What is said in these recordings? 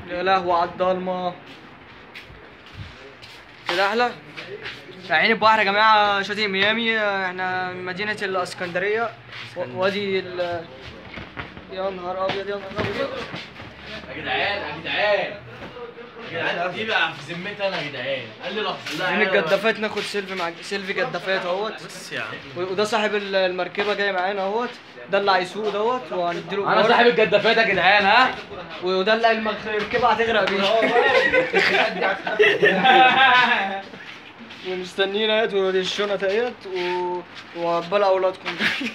يا لهوي على الضلمه كده احلى عين البحر يا جماعه شاطئ ميامي احنا من مدينه الاسكندريه و- وادي ال يا نهار ابيض يا نهار ابيض يا جدعان يا جدعان يا جدعان دي بقى في ذمتي انا يا جدعان قال لي لحظه لا فين أنا- الجدافات ناخد سيلفي مع سيلفي جدافات اهوت بس يا عم و- وده صاحب ال- المركبه جاي معانا اهوت ده اللي هيسوق دوت وهنديله انا إيجار. صاحب الجدافات يا جدعان ها وده اللي المركبه هتغرق بيه ومستنيين اهيت ودي الشنط اهيت و... وعقبال اولادكم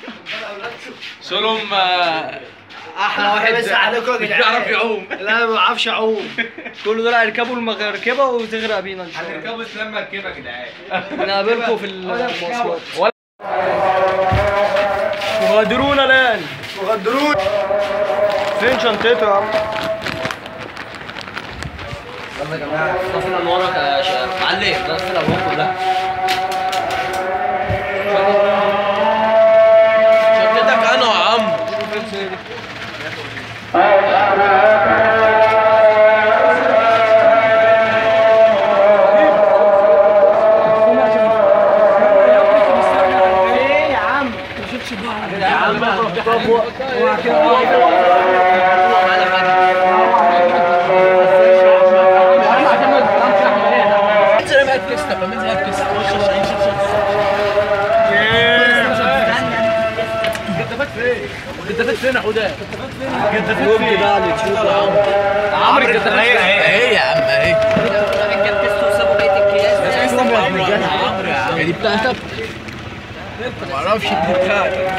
سولهم آه، احلى واحد بس عليكم يا مش جدعان. بيعرف يعوم لا ما بعرفش اعوم كل دول هيركبوا المركبه وتغرق بينا ان شاء الله هنركبوا اسلام مركبه يا جدعان نقابلكم في المواصلات تغادرونا الان مغدرون فين شنطته يا عم يلا يا جماعه طفل انوارك يا شباب معلم طفل الانوار كلها شدتك انا يا عم شوف السيدي. يا عم الجدافات فين يا حوده؟ اليوم ده على اليوتيوب يا عم عمرو الجدافات اهي اهي يا عم اهي عمرو يا عم دي بتاعتك؟ ما اعرفش دي بتاعتك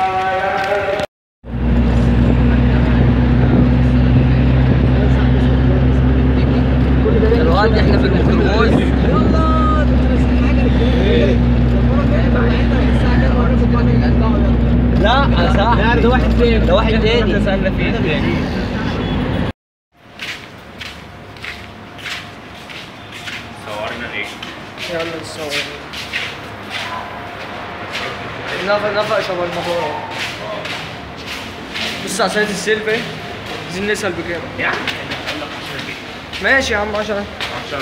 دلوقتي احنا في الميكروباص لا صح ده واحد تاني ده واحد تاني سألنا فين صورنا ايه؟ يلا نصور نفق نفق شبه المطار بص على سيد السيلفي عايزين نسأل بكام يعني ماشي يا عم 10 10 10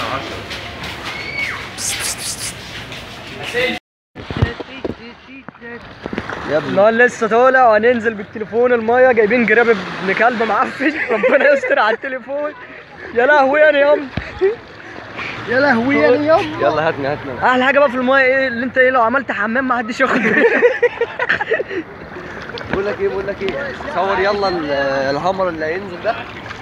يا ابني لا لسه طالع وهننزل بالتليفون المايه جايبين جراب ابن كلب معفن ربنا يستر على التليفون يا لهوي يا يوم يا لهوي يا يوم يلا هاتنا هاتنا احلى حاجه بقى في المايه ايه اللي انت ايه لو عملت حمام ما حدش ياخد باله. بقول لك ايه بقول لك ايه صور يلا ال- الهمر اللي هينزل ده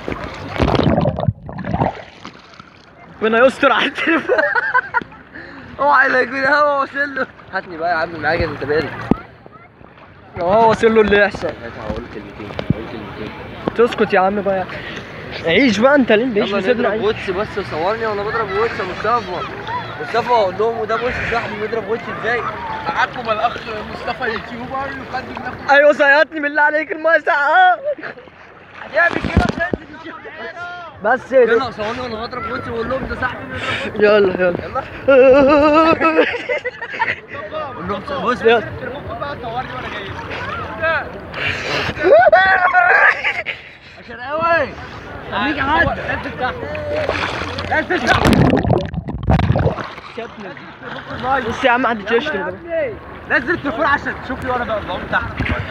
ربنا يستر على التليفون اوعى لا يكون هوا واصل له هاتني بقى يا عم معاك انت بالك اه واصل له اللي يحصل هاتها هقول كلمتين هقول كلمتين تسكت يا عم بقى عيش بقى انت ليه ليش يلا بتسيبنا نضرب عيش واتس بس صورني وانا بضرب واتس يا مصطفى مصطفى اقول لهم وده بص صاحبي بيضرب واتس ازاي معاكم الاخ مصطفى يوتيوبر يقدم لكم ايوه سيطني بالله عليك المايه ساعه هتعمل كده بس ايه ده؟ يلا صورني وانا بضرب واتس واقول لهم ده صاحبي بيضرب يلا يلا يلا قول لهم بص يلا عشان قوي خليك عاد بص يا عم حد يشتم ده نزل التليفون عشان تشوف لي وانا بعوم تحت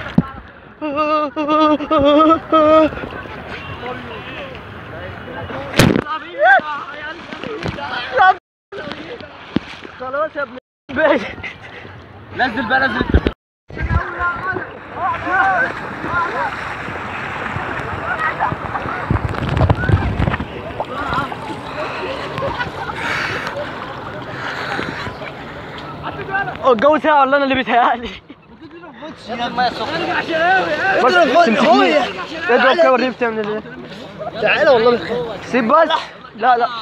خلاص يا ابن البيت نزل بقى نزل التليفون الجو ساعة ولا انا اللي بيتهيألي بس تمسكني اضرب كده وريني بتعمل ايه تعالى والله سيب بس لا لا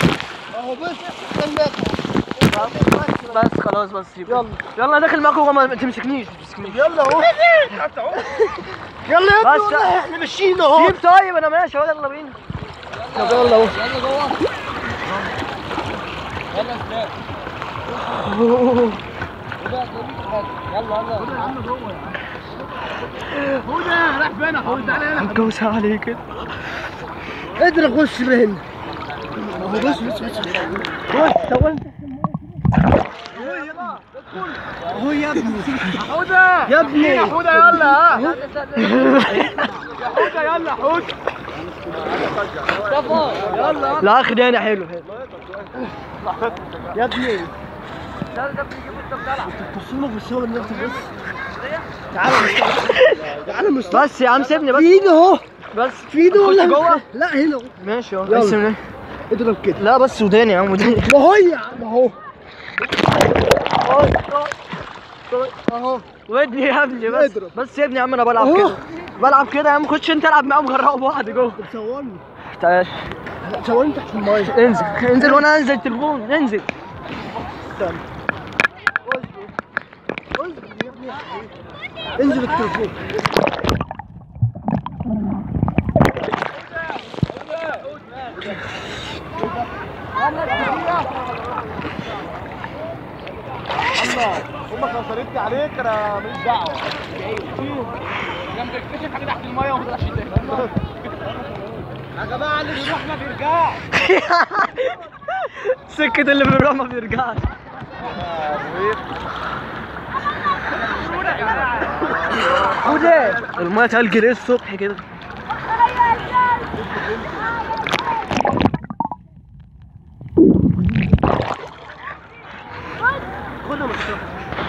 بس خلاص بس سيب يلا يلا داخل معاكم وما ما تمسكنيش ما تمسكنيش يلا اهو يلا يا بس ابني والله احنا ماشيين اهو سيب طيب انا ماشي اهو يلا بينا طب يلا اهو هدى راح فين يا حوده تعالى هنا الجو ساعة عليك كده اضرب خش بهن اهو بص بص بص بص تو انت اهو يا ابني حوده يا ابني يا حوده يلا ها يا حوده يلا حوده يلا لا خداني حلو حلو يا ابني تصومك بالصور نفسك بس تعالى تعالى مش بس يا عم سيبني بس في ايده اهو بس في ايده ولا جوه لا هنا اهو ماشي اهو يلا. بس من- اضرب كده لا بس وداني يا عم وداني ما هو يا عم اهو اهو ودني يا ابني بس اضرب. بس سيبني يا عم انا بلعب أهو. كده بلعب كده يا عم خش انت العب معاهم غرقوا بعض جوه طب صورني تعال صورني تحت المايه انزل انزل وانا انزل التليفون انزل انزل التليفون امك لو صرفت عليك انا ماليش دعوه جنب اكتشف حاجه تحت الميه وما طلعش تاني يا جماعه اللي بيروح ما بيرجعش سكة اللي بيروح ما بيرجعش وده المية تلج ليه الصبح كده خدها مصطفى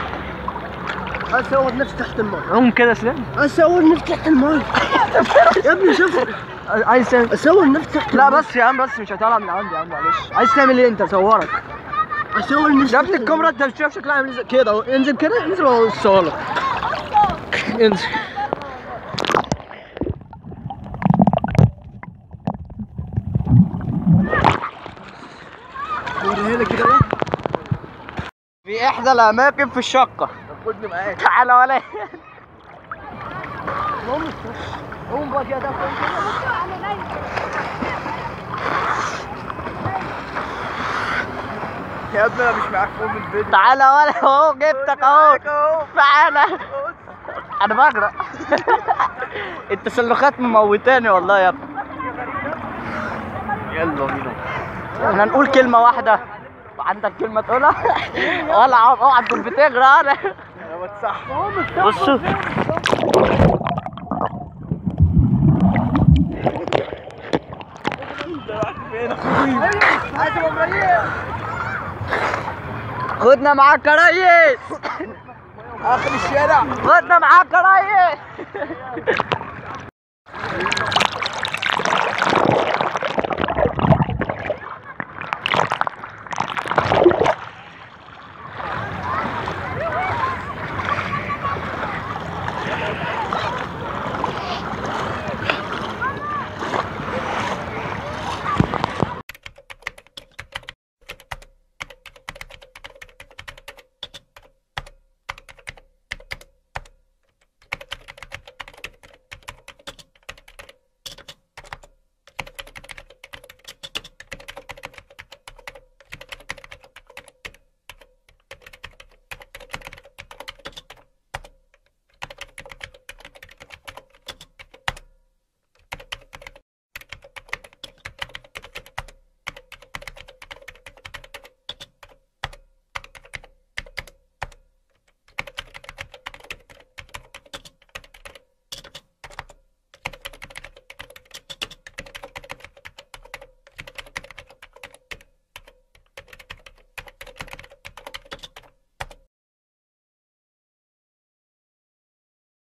اصور نفسي تحت المايه قوم كده سلام اصور نفسي تحت المايه يا ابني شوف عايز تعمل اصور نفسي تحت لا الماية. بس يا عم بس مش هتطلع من عندي يا عم معلش عايز تعمل ايه انت صورك اصور نفسي يا ابني تحت الكاميرا انت مش شايف شكلها عامل ازاي كده اهو انزل كده انزل واهو صورك انزل الماية. وريها لك كده بقى في احدى الاماكن في الشقه خدني معاك تعالى ولا قوم بقى كده يا ابني انا مش معاك فوق من البيت تعالى ولا اهو جبتك اهو تعالى انا بغرق التسلخات مموتاني والله يا ابني يلا بينا احنا نقول كلمة واحدة وعندك كلمة تقولها ولا عم- اوعى تكون بتغرق انا انا بتصح بصوا خدنا معاك يا ريس اخر الشارع خدنا معاك يا ريس